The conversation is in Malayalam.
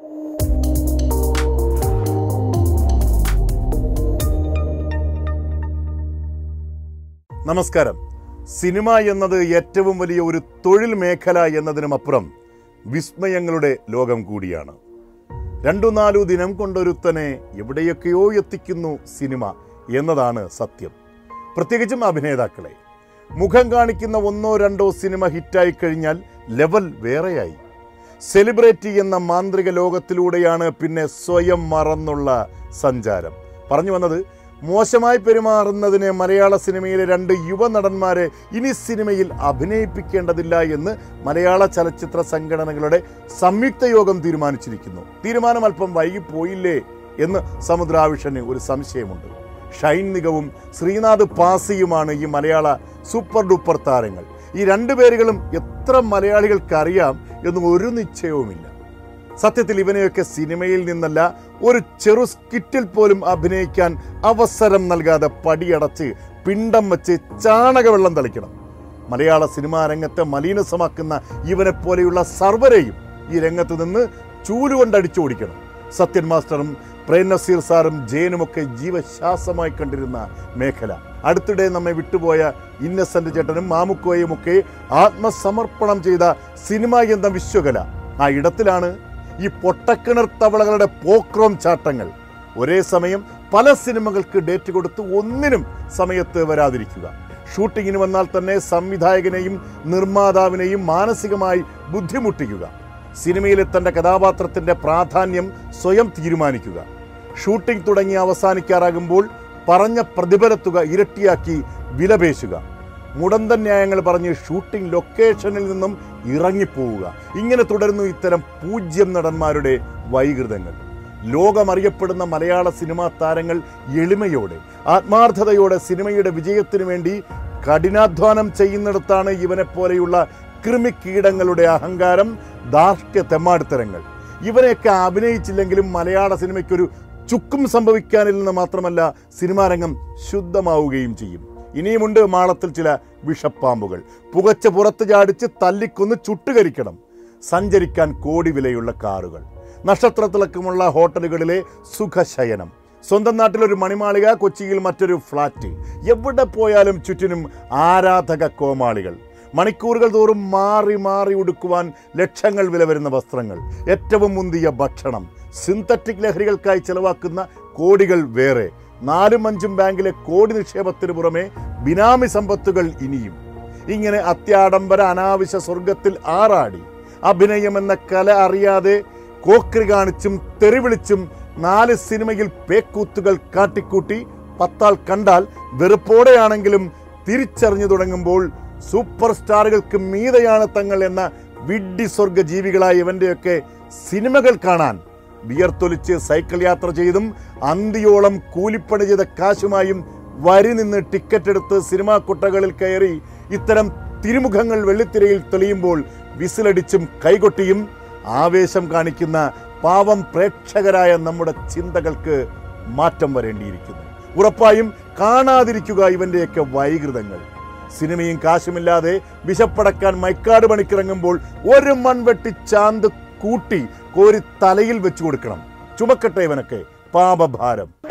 നമസ്കാരം സിനിമ എന്നത് ഏറ്റവും വലിയ ഒരു തൊഴിൽ മേഖല എന്നതിനുമപ്പുറം വിസ്മയങ്ങളുടെ ലോകം കൂടിയാണ് രണ്ടു നാലു ദിനം കൊണ്ടൊരുത്തനെ എവിടെയൊക്കെയോ എത്തിക്കുന്നു സിനിമ എന്നതാണ് സത്യം പ്രത്യേകിച്ചും അഭിനേതാക്കളെ മുഖം കാണിക്കുന്ന ഒന്നോ രണ്ടോ സിനിമ ഹിറ്റായി കഴിഞ്ഞാൽ ലെവൽ വേറെയായി സെലിബ്രിറ്റി എന്ന മാന്ത്രിക ലോകത്തിലൂടെയാണ് പിന്നെ സ്വയം മറന്നുള്ള സഞ്ചാരം പറഞ്ഞു വന്നത് മോശമായി പെരുമാറുന്നതിന് മലയാള സിനിമയിലെ രണ്ട് യുവ നടന്മാരെ ഇനി സിനിമയിൽ അഭിനയിപ്പിക്കേണ്ടതില്ല എന്ന് മലയാള ചലച്ചിത്ര സംഘടനകളുടെ സംയുക്ത യോഗം തീരുമാനിച്ചിരിക്കുന്നു തീരുമാനം അല്പം വൈകിപ്പോയില്ലേ എന്ന് സമുദ്രാവിഷന് ഒരു സംശയമുണ്ട് ഷൈൻ നിഗവും ശ്രീനാഥ് പാസിയുമാണ് ഈ മലയാള സൂപ്പർ ഡൂപ്പർ താരങ്ങൾ ഈ രണ്ടു പേരുകളും എത്ര മലയാളികൾക്കറിയാം എന്നും ഒരു നിശ്ചയവുമില്ല സത്യത്തിൽ ഇവനെയൊക്കെ സിനിമയിൽ നിന്നല്ല ഒരു ചെറു സ്കിറ്റിൽ പോലും അഭിനയിക്കാൻ അവസരം നൽകാതെ പടിയടച്ച് പിണ്ടം വെച്ച് ചാണകവെള്ളം തളിക്കണം മലയാള സിനിമാ രംഗത്തെ മലീനസമാക്കുന്ന ഇവനെ പോലെയുള്ള സർവരെയും ഈ രംഗത്ത് നിന്ന് ചൂലുകൊണ്ട് അടിച്ചോടിക്കണം സത്യൻ മാസ്റ്ററും പ്രേം നസീർ സാറും ജയനുമൊക്കെ ജീവശ്വാസമായി കണ്ടിരുന്ന മേഖല അടുത്തിടെ നമ്മെ വിട്ടുപോയ ഇന്നസെന്റ് ചേട്ടനും മാമുക്കോയും ഒക്കെ ആത്മസമർപ്പണം ചെയ്ത സിനിമ എന്ന വിശ്വകല ആ ഇടത്തിലാണ് ഈ പൊട്ടക്കിണർ തവളകളുടെ പോക്രോം ചാട്ടങ്ങൾ ഒരേ സമയം പല സിനിമകൾക്ക് ഡേറ്റ് കൊടുത്ത് ഒന്നിനും സമയത്ത് വരാതിരിക്കുക ഷൂട്ടിങ്ങിന് വന്നാൽ തന്നെ സംവിധായകനെയും നിർമ്മാതാവിനെയും മാനസികമായി ബുദ്ധിമുട്ടിക്കുക സിനിമയിലെ തന്റെ കഥാപാത്രത്തിന്റെ പ്രാധാന്യം സ്വയം തീരുമാനിക്കുക ഷൂട്ടിംഗ് തുടങ്ങി അവസാനിക്കാറാകുമ്പോൾ പറഞ്ഞ പ്രതിഫലത്തുക ഇരട്ടിയാക്കി വിലപേശുക മുടന്തൻ ന്യായങ്ങൾ പറഞ്ഞ് ഷൂട്ടിംഗ് ലൊക്കേഷനിൽ നിന്നും ഇറങ്ങിപ്പോവുക ഇങ്ങനെ തുടരുന്നു ഇത്തരം പൂജ്യം നടന്മാരുടെ വൈകൃതങ്ങൾ ലോകമറിയപ്പെടുന്ന മലയാള സിനിമാ താരങ്ങൾ എളിമയോടെ ആത്മാർത്ഥതയോടെ സിനിമയുടെ വിജയത്തിനു വേണ്ടി കഠിനാധ്വാനം ചെയ്യുന്നിടത്താണ് ഇവനെ പോലെയുള്ള കൃമിക്കീടങ്ങളുടെ അഹങ്കാരം ധാർഷ്ട്യ തെമ്മാടിത്തരങ്ങൾ ഇവനെയൊക്കെ അഭിനയിച്ചില്ലെങ്കിലും മലയാള സിനിമയ്ക്കൊരു ചുക്കും സംഭവിക്കാനില്ലെന്ന് മാത്രമല്ല സിനിമാ രംഗം ശുദ്ധമാവുകയും ചെയ്യും ഇനിയുമുണ്ട് മാളത്തിൽ ചില വിഷപ്പാമ്പുകൾ പുകച്ച പുറത്ത് ചാടിച്ച് തല്ലിക്കൊന്ന് ചുട്ടുകരിക്കണം സഞ്ചരിക്കാൻ കോടി വിലയുള്ള കാറുകൾ നക്ഷത്രത്തിളക്കമുള്ള ഹോട്ടലുകളിലെ സുഖശയനം സ്വന്തം നാട്ടിലൊരു മണിമാളിക കൊച്ചിയിൽ മറ്റൊരു ഫ്ലാറ്റ് എവിടെ പോയാലും ചുറ്റിനും ആരാധക കോമാളികൾ മണിക്കൂറുകൾ തോറും മാറി മാറി ഉടുക്കുവാൻ ലക്ഷങ്ങൾ വില വരുന്ന വസ്ത്രങ്ങൾ ഏറ്റവും മുന്തിയ ഭക്ഷണം സിന്തറ്റിക് ലഹരികൾക്കായി ചെലവാക്കുന്ന കോടികൾ വേറെ നാലും അഞ്ചും ബാങ്കിലെ കോടി നിക്ഷേപത്തിന് പുറമെ ബിനാമി സമ്പത്തുകൾ ഇനിയും ഇങ്ങനെ അത്യാഡംബര അനാവശ്യ സ്വർഗത്തിൽ ആറാടി അഭിനയം എന്ന കല അറിയാതെ കോക്രി കാണിച്ചും തെറിവിളിച്ചും നാല് സിനിമയിൽ പേക്കൂത്തുകൾ കാട്ടിക്കൂട്ടി പത്താൾ കണ്ടാൽ വെറുപ്പോടെയാണെങ്കിലും തിരിച്ചറിഞ്ഞു തുടങ്ങുമ്പോൾ സൂപ്പർ സ്റ്റാറുകൾക്ക് മീതയാണ് തങ്ങൾ എന്ന വിഡ്ഢി സ്വർഗ ജീവികളായ ഇവന്റെയൊക്കെ സിനിമകൾ കാണാൻ വിയർത്തൊലിച്ച് സൈക്കിൾ യാത്ര ചെയ്തും അന്തിയോളം കൂലിപ്പണി ചെയ്ത കാശുമായും വരി നിന്ന് ടിക്കറ്റ് എടുത്ത് സിനിമാ കുട്ടകളിൽ കയറി ഇത്തരം തിരുമുഖങ്ങൾ വെള്ളിത്തിരയിൽ തെളിയുമ്പോൾ വിസിലടിച്ചും കൈകൊട്ടിയും ആവേശം കാണിക്കുന്ന പാവം പ്രേക്ഷകരായ നമ്മുടെ ചിന്തകൾക്ക് മാറ്റം വരേണ്ടിയിരിക്കുന്നു ഉറപ്പായും കാണാതിരിക്കുക ഇവന്റെയൊക്കെ വൈകൃതങ്ങൾ സിനിമയും കാശുമില്ലാതെ വിശപ്പടക്കാൻ മൈക്കാട് പണിക്കിറങ്ങുമ്പോൾ ഒരു മൺവെട്ടി ചാന്ത് കൂട്ടി കോരി തലയിൽ വെച്ചു കൊടുക്കണം ചുമക്കട്ടെ ഇവനൊക്കെ പാപഭാരം